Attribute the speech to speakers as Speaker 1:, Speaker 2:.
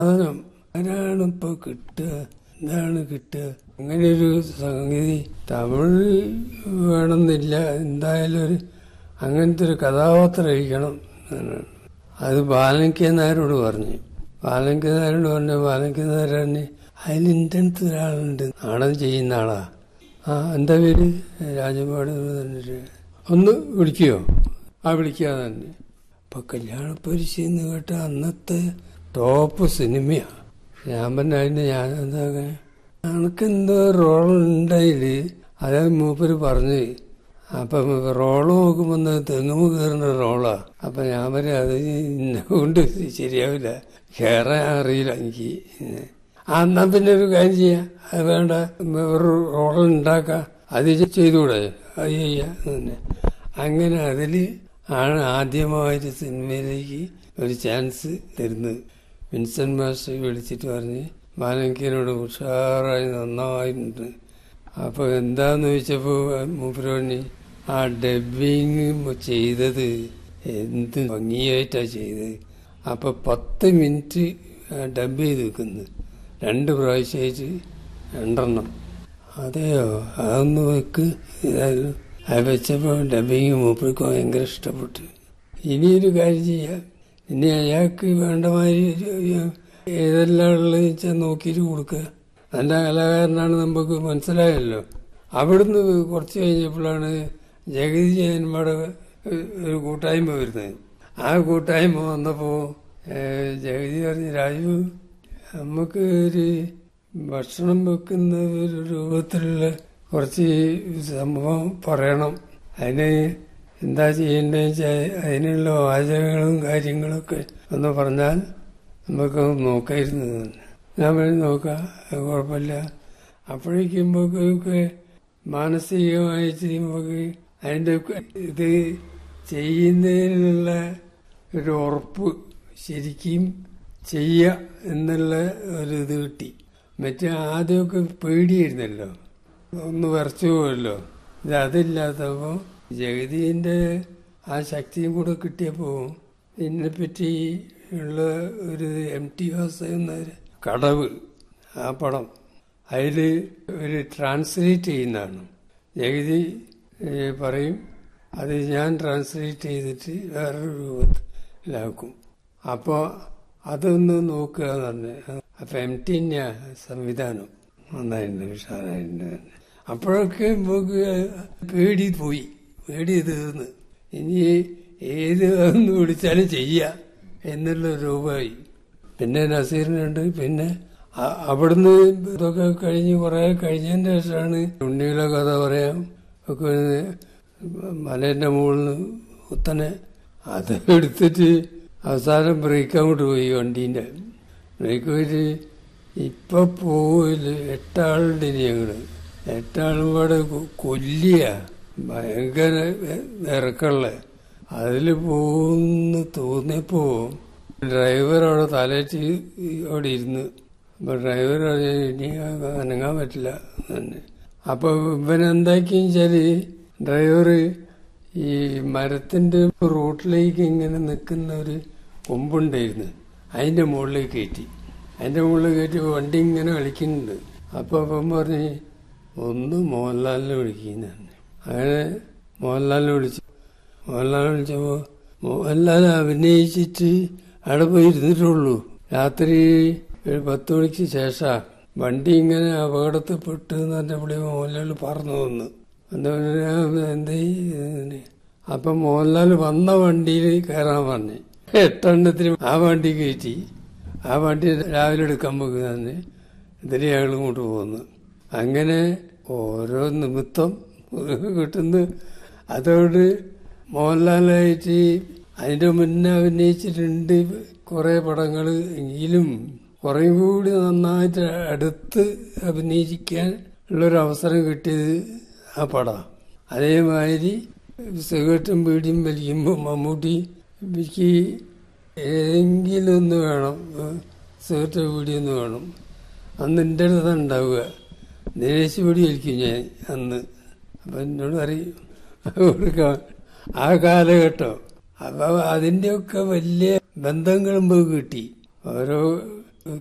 Speaker 1: സാധനം ആരാണ് ഇപ്പൊ കിട്ടുക എന്താണ് കിട്ടുക അങ്ങനെ ഒരു സംഗതി തമിഴ് വേണമെന്നില്ല എന്തായാലും ഒരു അങ്ങനത്തെ ഒരു കഥാപാത്രം ഇരിക്കണം എന്നാണ്. അത് ബാലൻകെ നായരോട് പറഞ്ഞു ബാലൻകെ നായരോട് പറഞ്ഞു ബാലൻകെ നായർ പറഞ്ഞു അതിൽ ഇൻ്റനത്ത് ഒരാളുണ്ട് നാടൻ ചെയ്യുന്ന ആളാ ആ എന്താ പേര് രാജപാട് പറഞ്ഞിട്ട് ഒന്ന് വിളിക്കുവോ ആ വിളിക്കാതെ തന്നെ ഇപ്പൊ കല്യാണപ്പരിശീന്ന് കേട്ട അന്നത്തെ ടോപ്പ് സിനിമയാ ഞാൻ പറഞ്ഞ അതിന് ഞാൻ എന്താ എനക്കെന്തോ റോൾ ഉണ്ടായില് അത് മൂപ്പര് പറഞ്ഞ് അപ്പം റോള് നോക്കുമ്പോ തെങ്ങുമ്പ് കയറുന്ന റോളാ അപ്പൊ ഞാൻ പറയാം അത് എന്നെ കൊണ്ട് ശരിയാവില്ല കയറാൻ അറിയില്ല എനിക്ക് ആ, എന്നാ പിന്നെ ഒരു കാര്യം ചെയ്യാം അത് വേണ്ട ഒരു റോൾ ഉണ്ടാക്കാം അത് ചെയ്തുകൂടെ അത് ചെയ്യാം തന്നെ അങ്ങനെ അതിൽ ആണ് ആദ്യമായിട്ട് സിനിമയിലേക്ക് ഒരു ചാൻസ് തരുന്നത് വിൻസെന്റ് മാസ്റ്റർ വിളിച്ചിട്ട് പറഞ്ഞ് ബാലങ്കിനോട് ഉഷാറായി നന്നായിട്ടുണ്ട് അപ്പൊ എന്താന്ന് ചോദിച്ചപ്പോ മൂപ്പരോണി ആ ഡബിങ് ചെയ്തത് എന്ത് ഭംഗിയായിട്ടാ ചെയ്തത് അപ്പൊ പത്ത് മിനിറ്റ് ഡബ് ചെയ്ത് വെക്കുന്നത് രണ്ട് പ്രാവശ്യമായിട്ട് രണ്ടെണ്ണം അതെയോ അതൊന്ന് വെക്ക് ഏതായാലും അത് വെച്ചപ്പോൾ ഡബിങ് മൂപ്പർക്ക് ഭയങ്കര ഇഷ്ടപ്പെട്ടു ഇനിയൊരു കാര്യം ചെയ്യാം ഇനി അയാൾക്ക് വേണ്ട മാതിരി ഒരു- ഏതെല്ലാം ഉള്ളത് വെച്ചാൽ നോക്കിയിട്ട് കൊടുക്കുക നല്ല കലാകാരനാണ് നമുക്ക് മനസ്സിലായല്ലോ അവിടുന്ന് കുറച്ച് കഴിഞ്ഞപ്പോഴാണ് ജഗതി ജയന്മാരുടെ ഒരു കൂട്ടായ്മ വരുന്നത് ആ കൂട്ടായ്മ വന്നപ്പോൾ ജഗതി പറഞ്ഞ് രാജു നമുക്ക് ഒരു ഭക്ഷണം വെക്കുന്ന ഒരു രൂപത്തിലുള്ള കുറച്ച് സംഭവം പറയണം അതിന് എന്താ ചെയ്യേണ്ടതെന്ന് വെച്ചാൽ അതിനുള്ള വാചകങ്ങളും കാര്യങ്ങളൊക്കെ ഒന്ന് പറഞ്ഞാൽ നമുക്ക് നോക്കായിരുന്നു ഞാൻ വേണ്ടി നോക്കാം അത് കുഴപ്പമില്ല അപ്പോഴേക്കും നമുക്ക് മാനസികമായിട്ട് നമുക്ക് അതിൻ്റെ ഇത് ചെയ്യുന്നതിനുള്ള ഒരു ഉറപ്പ് ശരിക്കും ചെയ്യുക എന്നുള്ള ഒരു ഇത് കിട്ടി മറ്റേ ആദ്യമൊക്കെ പേടിയായിരുന്നല്ലോ ഒന്ന് വരച്ചു പോയല്ലോ ഇത് അതില്ലാത്തപ്പോൾ ജഗതിന്റെ ആ ശക്തിയും കൂടെ കിട്ടിയപ്പോൾ ഇതിനെപ്പറ്റി ഉള്ള ഒരു എം ടി വാസുന്ന കടവ് ആ പടം അതിൽ ഒരു ട്രാൻസ്ലേറ്റ് ചെയ്യുന്നതാണ് ജഗതി ഏ, പറയും അത് ഞാൻ ട്രാൻസ്ലേറ്റ് ചെയ്തിട്ട് വേറൊരു രൂപത്തിലാക്കും അപ്പോൾ അതൊന്ന് നോക്കുക എന്ന് പറഞ്ഞ് അപ്പം എം ടി തന്നെയാ സംവിധാനം നന്നായിട്ടുണ്ട് ഉഷാറായിട്ടുണ്ട് അപ്പോഴൊക്കെ നമുക്ക് പേടി പോയി പേടി തീർന്ന് ഇനി ഏത് ഒന്ന് വിളിച്ചാലും ചെയ്യാം എന്നുള്ള രൂപമായി പിന്നെ നസീറിനുണ്ട് പിന്നെ അ- അവിടുന്ന് ഇതൊക്കെ കഴിഞ്ഞ് കുറെ കഴിഞ്ഞതിന് ശേഷമാണ് ഉണ്ണിയുടെ കഥ പറയാം ഒക്കെ മലേന്റെ മുകളിൽ നിന്ന് കുത്തനെ അത് എടുത്തിട്ട് അവസാനം ബ്രേക്ക് അങ്ങോട്ട് പോയി വണ്ടീന്റെ ബ്രേക്ക് പോയിട്ട് ഇപ്പൊ പോവില്ല എട്ടാളുണ്ട് ഇനി ഞങ്ങള് എട്ടാളും കൂടെ കൊ- കൊല്ലിയ ഭയങ്കര ഇറക്കള്ള അതില് പോകുന്ന തോന്നിയപ്പോ ഡ്രൈവർ അവിടെ തലേറ്റ് അവിടെ ഇരുന്ന് അപ്പൊ ഡ്രൈവർ പറഞ്ഞു, ഇനി അനങ്ങാൻ പറ്റില്ല എന്ന് അപ്പൊ ഇവൻ എന്താക്കിയെന്ന് വെച്ചാല് ഡ്രൈവർ ഈ മരത്തിന്റെ റോട്ടിലേക്ക് ഇങ്ങനെ നിൽക്കുന്ന ഒരു കൊമ്പുണ്ടായിരുന്നു അതിന്റെ മുകളിലേക്ക് കയറ്റി അതിന്റെ മുകളിൽ കയറ്റി വണ്ടി ഇങ്ങനെ കളിക്കുന്നുണ്ട് അപ്പൊ അപ്പം പറഞ്ഞ് ഒന്ന് മോഹൻലാലിനെ വിളിക്കുന്നതാണ് അങ്ങനെ മോഹൻലാലിനെ വിളിച്ചു മോഹൻലാൽ വിളിച്ചപ്പോ മോഹൻലാൽ അഭിനയിച്ചിട്ട് അവിടെ പോയി ഇരുന്നിട്ടുള്ളൂ രാത്രി ഒരു പത്ത് മണിക്ക് ശേഷാ വണ്ടി ഇങ്ങനെ അപകടത്തിൽപ്പെട്ട് എന്ന് പറഞ്ഞപ്പോൾ മോഹൻലാൽ പറഞ്ഞു വന്നു എന്താ എന്താ അപ്പൊ മോഹൻലാൽ വന്ന വണ്ടിയിൽ കയറാൻ പറഞ്ഞു എട്ടെണ്ണത്തിന് ആ വണ്ടി കയറ്റി ആ വണ്ടി രാവിലെ എടുക്കാൻ പോകുന്നതന്നെ ഇതിൽ ഞങ്ങൾ ഇങ്ങോട്ട് പോകുന്നു അങ്ങനെ ഓരോ നിമിത്തം കിട്ടുന്നു അതോട് മോഹൻലാലായിട്ട് അതിന്റെ മുന്നേ അഭിനയിച്ചിട്ടുണ്ട് കുറെ പടങ്ങൾ എങ്കിലും കുറെ കൂടി നന്നായിട്ട് അടുത്ത് അഭിനയിക്കാൻ ഉള്ളൊരു അവസരം കിട്ടിയത് ആ പടം അതേമാതിരി സിഗരറ്റും പീടിയും വലിക്കുമ്പോൾ മമ്മൂട്ടി എനിക്ക് ഏതെങ്കിലും ഒന്ന് വേണം സിഗരറ്റ് പീടി ഒന്ന് വേണം അന്ന് എൻ്റെ അടുത്ത് ഉണ്ടാവുക ദിനേശ് പീടി വലിക്കും ഞാൻ അന്ന് അപ്പം എന്നോട് പറയും കൊടുക്കാം ആ കാലഘട്ടം അപ്പൊ അതിൻ്റെയൊക്കെ വലിയ ബന്ധങ്ങളും നമുക്ക് കിട്ടി ഓരോ